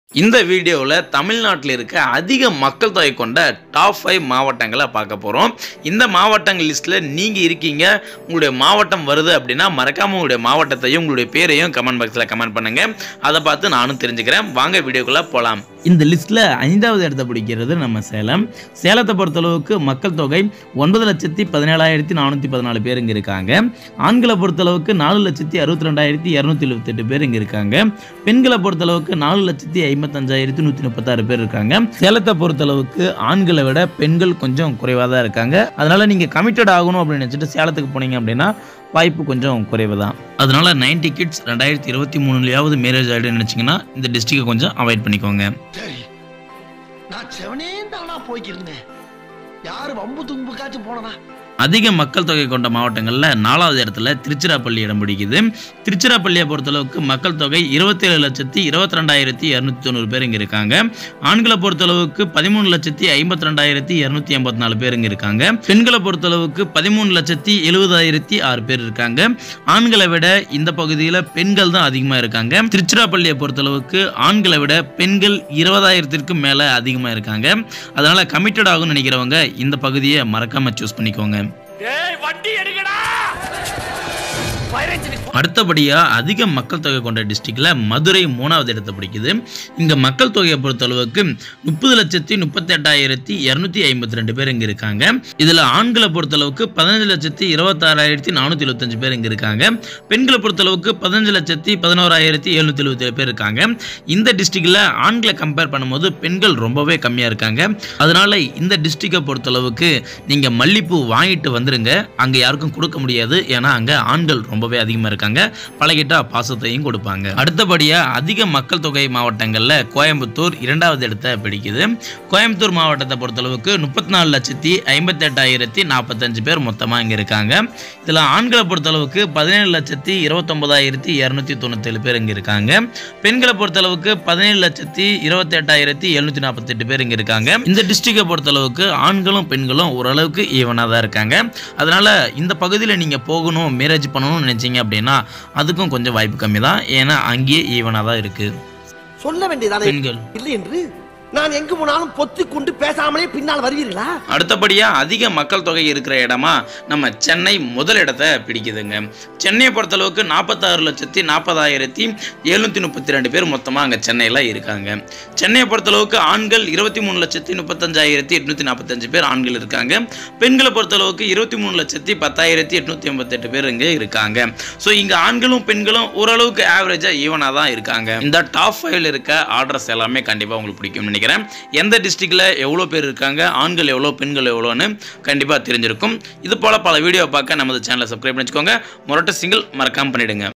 இந்த வீடியோவில் தமிழ்நாட்டில் இருக்க அதிக மக்கள் தொகை கொண்ட டாப் ஃபைவ் மாவட்டங்களை பார்க்க போகிறோம் இந்த மாவட்டங்கள் லிஸ்ட்டில் நீங்கள் இருக்கீங்க உங்களுடைய மாவட்டம் வருது அப்படின்னா மறக்காமல் உங்களுடைய மாவட்டத்தையும் உங்களுடைய பேரையும் கமெண்ட் பாக்ஸில் கமெண்ட் பண்ணுங்கள் அதை பார்த்து நானும் தெரிஞ்சுக்கிறேன் வாங்க வீடியோக்குள்ளே போகலாம் இந்த லிஸ்ட்டில் ஐந்தாவது இடத்தை பிடிக்கிறது நம்ம சேலம் சேலத்தை பொறுத்தளவுக்கு மக்கள் தொகை ஒன்பது லட்சத்தி பதினேழாயிரத்தி நானூற்றி பதினாலு பேர் இங்கே இருக்காங்க ஆண்களை பொறுத்தளவுக்கு நாலு லட்சத்தி அறுபத்தி ரெண்டாயிரத்தி இரநூத்தி எழுபத்தெட்டு பேர் இங்கே இருக்காங்க பெண்களை பொறுத்தளவுக்கு நாலு லட்சத்தி ஐம்பத்தஞ்சாயிரத்தி நூற்றி முப்பத்தாறு பேர் இருக்காங்க சேலத்தை பொறுத்தளவுக்கு ஆண்களை விட பெண்கள் கொஞ்சம் குறைவாக தான் இருக்காங்க அதனால நீங்கள் கமிட்டட் ஆகணும் அப்படின்னு நினச்சிட்டு சேலத்துக்கு போனீங்க அப்படின்னா வாய்ப்பு கொஞ்சம் குறைவு தான் அதனால நைன்டி கிட்ஸ் ரெண்டாயிரத்தி இருபத்தி மூணுலையாவது மேரேஜ் ஆகிடுன்னு நினச்சிங்கன்னா இந்த டிஸ்ட்ரிக்டை கொஞ்சம் அவாய்ட் பண்ணிக்கோங்க சரி நான் செவனே தானா போய்க்கிருந்தேன் யாரு வம்பு தும்புக்காச்சும் போனனா அதிக மக்கள் தொகை கொண்ட மாவட்டங்களில் நாலாவது இடத்துல திருச்சிராப்பள்ளி இடம் பிடிக்குது திருச்சிராப்பள்ளியை பொறுத்தளவுக்கு மக்கள் தொகை இருபத்தேழு லட்சத்தி இருபத்தி ரெண்டாயிரத்தி இரநூத்தி தொண்ணூறு பேர் இங்கே இருக்காங்க ஆண்களை பொறுத்தளவுக்கு பதிமூணு லட்சத்தி ஐம்பத்தி ரெண்டாயிரத்தி இரநூத்தி எண்பத்தி நாலு பேர் இங்கே இருக்காங்க பெண்களை பொறுத்தளவுக்கு பதிமூணு லட்சத்தி எழுபதாயிரத்தி ஆறு பேர் இருக்காங்க ஆண்களை விட இந்த பகுதியில் பெண்கள் தான் அதிகமாக இருக்காங்க திருச்சிராப்பள்ளியை பொறுத்தளவுக்கு ஆண்களை விட பெண்கள் இருபதாயிரத்திற்கும் மேலே அதிகமாக இருக்காங்க அதனால் கமிட்டட் ஆகும்னு நினைக்கிறவங்க இந்த பகுதியை மறக்காமல் சூஸ் பண்ணிக்கோங்க அடுத்தபடியாக அதிக மக்கள் தொகை கொண்ட டிஸ்ட்ரிக்டில் மதுரை மூணாவது இடத்தை பிடிக்குது இங்கே மக்கள் தொகையை பொறுத்தளவுக்கு முப்பது லட்சத்தி முப்பத்தெட்டாயிரத்தி இரநூத்தி ஐம்பத்தி ரெண்டு பேர் இங்கே இருக்காங்க இதில் ஆண்களை பொறுத்தளவுக்கு பதினஞ்சு லட்சத்தி இருபத்தாறாயிரத்தி நானூற்றி எழுபத்தஞ்சு பேர் இங்கே இருக்காங்க பெண்களை பொறுத்தளவுக்கு பதினஞ்சு லட்சத்தி பதினோராயிரத்தி எழுநூற்றி எழுபத்தி ஏழு பேர் இருக்காங்க இந்த டிஸ்ட்ரிக்டில் ஆண்களை கம்பேர் பண்ணும்போது பெண்கள் ரொம்பவே கம்மியாக இருக்காங்க அதனால இந்த டிஸ்ட்ரிக்டை பொறுத்தளவுக்கு நீங்கள் மல்லிப்பூ வாங்கிட்டு வந்துருங்க அங்கே யாருக்கும் கொடுக்க முடியாது ஏன்னா அங்கே ஆண்கள் ரொம்பவே அதிகமாக இருக்காங்க பழகிட்டா பாசத்தையும் கொடுப்பாங்க அடுத்தபடியாக அதிக மக்கள் தொகை மாவட்டங்களில் கோயம்புத்தூர் இரண்டாவது இடத்தை பிடிக்குது கோயம்புத்தூர் மாவட்டத்தை பொறுத்தளவுக்கு முப்பத்தி நாலு லட்சத்தி ஐம்பத்தெட்டாயிரத்தி நாற்பத்தஞ்சு பேர் மொத்தமாக இங்கே இருக்காங்க இதில் ஆண்களை பொறுத்தளவுக்கு பதினேழு லட்சத்தி இருபத்தொன்பதாயிரத்தி இரநூத்தி தொண்ணூத்தேழு பேர் இங்கே இருக்காங்க பெண்களை பொறுத்தளவுக்கு பதினேழு லட்சத்தி இருபத்தெட்டாயிரத்தி எழுநூற்றி நாற்பத்தெட்டு பேர் இங்கே இருக்காங்க இந்த டிஸ்ட்ரிக்டை பொறுத்தளவுக்கு ஆண்களும் பெண்களும் ஓரளவுக்கு ஈவனாக தான் இருக்காங்க அதனால் இந்த பகுதியில் நீங்கள் போகணும் மேரேஜ் பண்ணணும்னு நினச்சிங்க அப்படின்னா அதுக்கும் கொஞ்சம் வாய்ப்பு கம்மி தான் ஏன்னா அங்கேயே ஈவனாக தான் இருக்குது சொல்ல வேண்டியதானே பெண்கள் இல்லை என்று நான் எங்கு போனாலும் பொத்தி கொண்டு பேசாமலே பின்னால் வருவீர்களா அடுத்தபடியாக அதிக மக்கள் தொகை இருக்கிற இடமா நம்ம சென்னை முதல் இடத்தை பிடிக்குதுங்க சென்னையை பொறுத்தளவுக்கு நாற்பத்தாறு லட்சத்தி நாற்பதாயிரத்தி எழுநூற்றி முப்பத்தி ரெண்டு பேர் மொத்தமாக அங்கே சென்னையில் இருக்காங்க சென்னையை பொறுத்தளவுக்கு ஆண்கள் இருபத்தி மூணு லட்சத்தி முப்பத்தஞ்சாயிரத்தி எட்நூற்றி நாற்பத்தஞ்சு பேர் ஆண்கள் இருக்காங்க பெண்களை பொறுத்தளவுக்கு இருபத்தி மூணு லட்சத்தி பத்தாயிரத்தி எட்நூற்றி எண்பத்தெட்டு பேர் இங்கே இருக்காங்க ஸோ இங்கே ஆண்களும் பெண்களும் ஓரளவுக்கு ஆவரேஜாக ஈவனாக தான் இருக்காங்க இந்த டாப் ஃபைவ்ல இருக்க ஆர்டர்ஸ் எல்லாமே கண்டிப்பாக உங்களுக்கு பிடிக்கும்னு நினைக்கிறேன் எந்த டிஸ்ட்ரிக்டில் எவ்வளோ பேர் இருக்காங்க ஆண்கள் எவ்வளோ பெண்கள் எவ்வளோன்னு கண்டிப்பாக தெரிஞ்சிருக்கும் இது போல் பல வீடியோ பார்க்க நமது சேனலை சப்ஸ்கிரைப் பண்ணிச்சுக்கோங்க மொரட்ட சிங்கிள் மறக்காமல் பண்ணிடுங்க